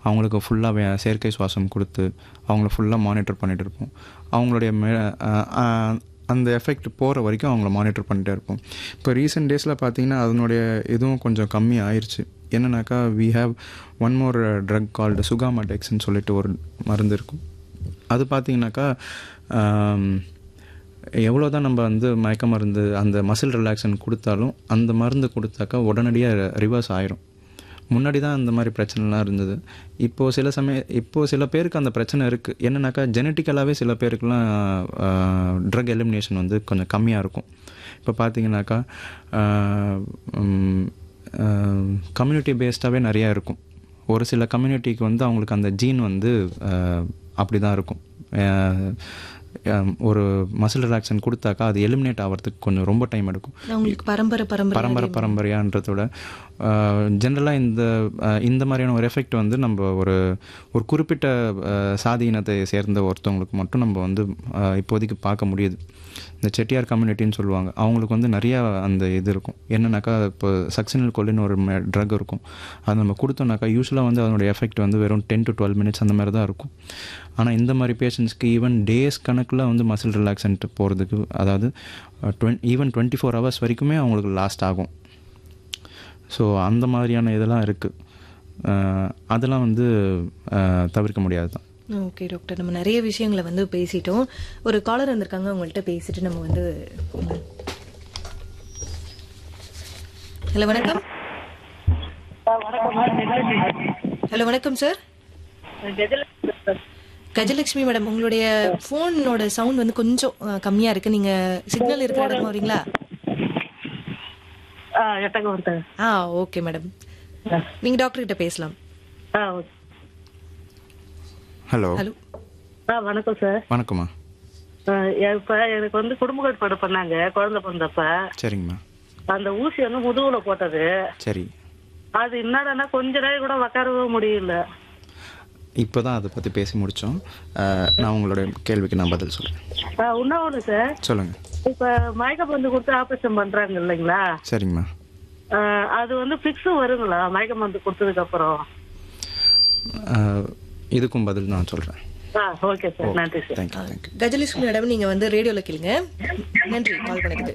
அவங்களுக்கு ஃபுல்லாக செயற்கை சுவாசம் கொடுத்து அவங்கள ஃபுல்லாக மானிட்டர் பண்ணிகிட்டு இருப்போம் அவங்களுடைய மே அஹ், அஹ், அந்த எஃபெக்ட் போகிற வரைக்கும் அவங்கள மானிட்டர் பண்ணிட்டே இருப்போம் இப்போ ரீசெண்ட் டேஸில் பார்த்தீங்கன்னா அதனுடைய இதுவும் கொஞ்சம் கம்மி ஆயிடுச்சு என்னன்னாக்கா we have one more drug called சுகாமாடெக்ஸ்ன்னு சொல்லிட்டு ஒரு மருந்து இருக்கும் அது பார்த்தீங்கன்னாக்கா எவ்வளோ தான் நம்ம வந்து மயக்க மருந்து அந்த மசில் ரிலாக்ஸன் கொடுத்தாலும் அந்த மருந்து கொடுத்தாக்கா உடனடியாக ரிவர்ஸ் ஆயிரும் முன்னாடி தான் அந்த மாதிரி பிரச்சனைலாம் இருந்தது இப்போது சில சமய இப்போது சில பேருக்கு அந்த பிரச்சனை இருக்குது என்னன்னாக்கா ஜெனட்டிக்கலாகவே சில பேருக்குலாம் ட்ரக் எலிமினேஷன் வந்து கொஞ்சம் கம்மியாக இருக்கும் இப்போ பார்த்தீங்கன்னாக்கா கம்யூனிட்டி பேஸ்டாகவே நிறையா இருக்கும் ஒரு சில கம்யூனிட்டிக்கு வந்து அவங்களுக்கு அந்த ஜீன் வந்து அப்படி தான் இருக்கும் அஹ், அஹ், ஒரு மசில் ரிலாக்ஸன் கொடுத்தாக்கா அது எலிமினேட் ஆகிறதுக்கு கொஞ்சம் ரொம்ப டைம் எடுக்கும் அவங்களுக்கு பரம்பரை பரம்பரை பரம்பரை பரம்பரையான்றதோட ஜென்ரலாக இந்த அஹ், இந்த மாதிரியான ஒரு எஃபெக்ட் வந்து நம்ம ஒரு ஒரு குறிப்பிட்ட அஹ், சாதி இனத்தை சேர்ந்த ஒருத்தவங்களுக்கு மட்டும் நம்ம வந்து அஹ், இப்போதைக்கு பார்க்க முடியுது இந்த செட்டியார் கம்யூனிட்டின்னு சொல்லுவாங்க அவங்களுக்கு வந்து நிறையா அந்த இது இருக்கும் என்னன்னாக்கா இப்போ சக்சினல் கொல்லின்னு ஒரு ட்ரக் இருக்கும் அது நம்ம கொடுத்தோம்னாக்கா யூஸ்வலாக வந்து அதனுடைய எஃபெக்ட் வந்து வெறும் டென் டு டுவெல் மினிட்ஸ் அந்த மாதிரி தான் இருக்கும் ஆனால் இந்த மாதிரி பேஷண்ட்ஸ்க்கு ஈவன் டேஸ் கணக்கில் வந்து மசில் ரிலாக்ஸன்ட்டு போகிறதுக்கு அதாவது twenty even twenty four hours வரைக்குமே அவங்களுக்கு லாஸ்ட் ஆகும் ஸோ அந்த மாதிரியான இதெல்லாம் இருக்குது அதெல்லாம் வந்து அஹ், தவிர்க்க முடியாது தான் ஓகே டாக்டர் நம்ம நிறைய விஷயங்களை வந்து பேசிட்டோம் ஒரு காலர் வந்திருக்காங்க அவங்கள்ட்ட பேசிட்டு நம்ம வந்து ஹலோ வணக்கம் ஹலோ வணக்கம் சார் கஜலட்சுமி மேடம் உங்களுடைய ஃபோனோட சவுண்ட் வந்து கொஞ்சம் அஹ், கம்மியா இருக்கு நீங்க சிக்னல் இருக்கிற இடமா வரீங்களா ஆ எட்டங்க ஒருத்தங்க ஆ ஓகே மேடம் நீங்க டாக்டர் கிட்ட பேசலாம் ஆ ஓகே ஹலோ ஹலோ ஆ வணக்கம் சார் வணக்கம்மா ஆ, இப்ப எனக்கு வந்து குடும்ப கட்டுப்பாடு பண்ணாங்க குழந்தை பிறந்தப்ப சரிங்கம்மா அந்த ஊசி வந்து முதுகுல போட்டது சரி அது என்னடான்னா கொஞ்ச நேரம் கூட உட்காரவே முடியல இப்போ தான் அதை பற்றி பேசி முடித்தோம் நான் உங்களோட கேள்விக்கு நான் பதில் சொல்கிறேன் ஆ, இன்னும் ஒண்ணு சார் சொல்லுங்கள் இப்ப மயக்க மருந்து கொடுத்து ஆபரேஷன் பண்றாங்க இல்லைங்களா சரிங்கம்மா ஆ, அது வந்து பிக்ஸ் வருங்களா மயக்க மருந்து கொடுத்ததுக்கு அப்புறம் அஹ், இதுக்கும் பதில் நான் சொல்கிறேன் ஆ ஓகே சார் நன்றி sir thank you thank you Gajalakshmi madam நீங்க வந்து ரேடியோல கேளுங்க நன்றி கால் பண்ணதுக்கு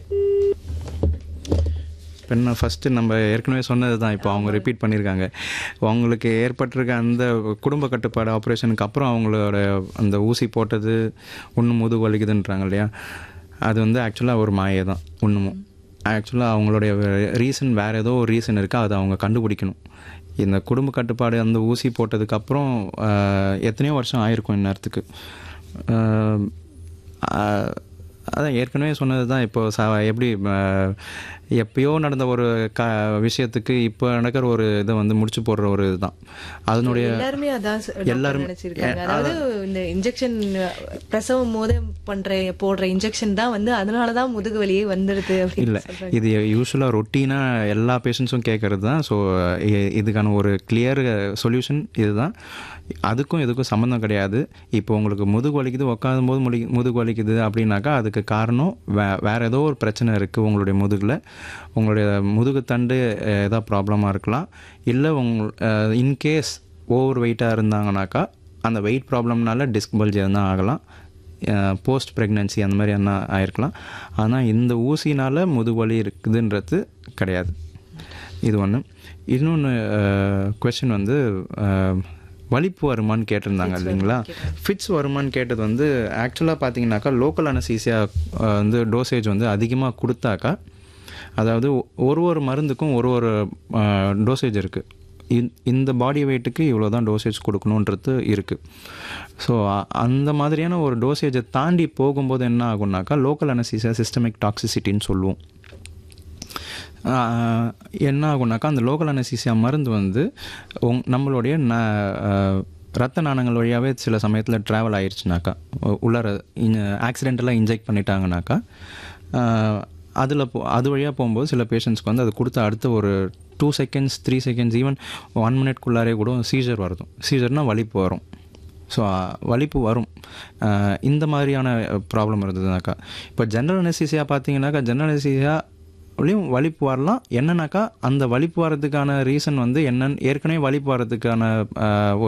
இப்போ என்ன ஃபஸ்ட்டு நம்ம ஏற்கனவே சொன்னது தான் இப்போ அவங்க ரிப்பீட் பண்ணியிருக்காங்க அவங்களுக்கு ஏற்பட்டிருக்க அந்த குடும்ப கட்டுப்பாடு ஆப்ரேஷனுக்கு அப்புறம் அவங்களோட அந்த ஊசி போட்டது ஒன்றும் முதுகு வலிக்குதுன்றாங்க இல்லையா அது வந்து ஆக்சுவலாக ஒரு மாயை தான் ஒன்றுமும் ஆக்சுவலாக அவங்களுடைய ரீசன் வேறு ஏதோ ஒரு ரீசன் இருக்குது அதை அவங்க கண்டுபிடிக்கணும் இந்த குடும்ப கட்டுப்பாடு அந்த ஊசி போட்டதுக்கப்புறம் எத்தனையோ வருஷம் ஆயிருக்கும் இந்நேரத்துக்கு ஆஹ், ஆஹ், அதான் ஏற்கனவே சொன்னது தான் இப்போ ச எப்படி ஆஹ், எப்பயோ நடந்த ஒரு க விஷயத்துக்கு இப்போ நடக்கிற ஒரு இதை வந்து முடிச்சு போடுற ஒரு இதுதான் அதனுடைய எல்லாருமே அதான் ச- டாக்டர் எல்லாரும் நினைச்சிருக்காங்க அதாவது இந்த இன்ஜெக்ஷன் பிரசவம் போது பண்ற போடுற இன்ஜெக்ஷன் தான் வந்து அதனாலதான் முதுகு வலியே வந்துடுது அப்படின்னு இல்லை இது யூஸ்வலாக ரொட்டீனாக எல்லா பேஷண்ட்ஸும் கேட்குறது தான் ஸோ இதுக்கான ஒரு கிளியர் சொல்யூஷன் இதுதான் அதுக்கும் இதுக்கும் சம்மந்தம் கிடையாது இப்போ உங்களுக்கு முதுகு வலிக்குது உட்காரும் போது முடி முதுகு வலிக்குது அப்படின்னாக்கா அதுக்கு காரணம் வே வேறு ஏதோ ஒரு பிரச்சனை இருக்குது உங்களுடைய முதுகில் உங்களுடைய முதுகு தண்டு அஹ், ஏதோ ப்ராப்ளமாக இருக்கலாம் இல்லை உங் இன்கேஸ் ஓவர் வெயிட்டாக இருந்தாங்கனாக்கா அந்த வெயிட் ப்ராப்ளம்னால டிஸ்க் பல்ஜ் எதுனா ஆகலாம் போஸ்ட் ப்ரெக்னென்சி அந்த மாதிரி என்ன ஆயிருக்கலாம் ஆனால் இந்த ஊசினால் முதுவலி இருக்குதுன்றது கிடையாது இது ஒன்று இன்னொன்று கொஷின் வந்து அஹ், வலிப்பு வருமான்னு கேட்டிருந்தாங்க இல்லைங்களா ஃபிட்ஸ் வருமான்னு கேட்டது வந்து ஆக்சுவலாக பார்த்தீங்கன்னாக்கா லோக்கல் அனசீசியா வந்து டோசேஜ் வந்து அதிகமாக கொடுத்தாக்கா அதாவது ஒரு ஒரு மருந்துக்கும் ஒரு ஒரு டோசேஜ் இருக்குது இந்த பாடி வெயிட்டுக்கு இவ்வளோ தான் டோசேஜ் கொடுக்கணுன்றது இருக்குது ஸோ அந்த மாதிரியான ஒரு டோசேஜை தாண்டி போகும்போது என்ன ஆகும்னாக்கா லோக்கல் அனசீசியா சிஸ்டமிக் டாக்ஸிசிட்டின்னு சொல்லுவோம் ஆஹ் என்ன ஆகும்னாக்கா அந்த லோக்கல் அனசீசியா மருந்து வந்து உங் நம்மளுடைய ந ஆஹ் ரத்த நாணங்கள் வழியாகவே சில சமயத்தில் ட்ராவல் ஆயிடுச்சுனாக்கா உ- உள்ளார ஆக்சிடென்டலாக இன்ஜெக்ட் பண்ணிட்டாங்கனாக்கா அதில் போ அது வழியாக போகும்போது சில பேஷண்ட்ஸ்க்கு வந்து அது கொடுத்த அடுத்த ஒரு two seconds three seconds even one மினிட்குள்ளாரே கூட சீசர் வருது சீசர்னால் வலிப்பு வரும் ஸோ வலிப்பு வரும் அஹ் இந்த மாதிரியான ப்ராப்ளம் இருந்ததுனாக்கா இப்போ ஜென்ரல் அனசீசியா பார்த்தீங்கன்னாக்கா ஜென்ரல் அனசீசியாலையும் வலிப்பு வரலாம் என்னன்னாக்கா அந்த வலிப்பு வர்றதுக்கான ரீசன் வந்து என்னன்னு ஏற்கனவே வலிப்பு வர்றதுக்கான அஹ், ஒரு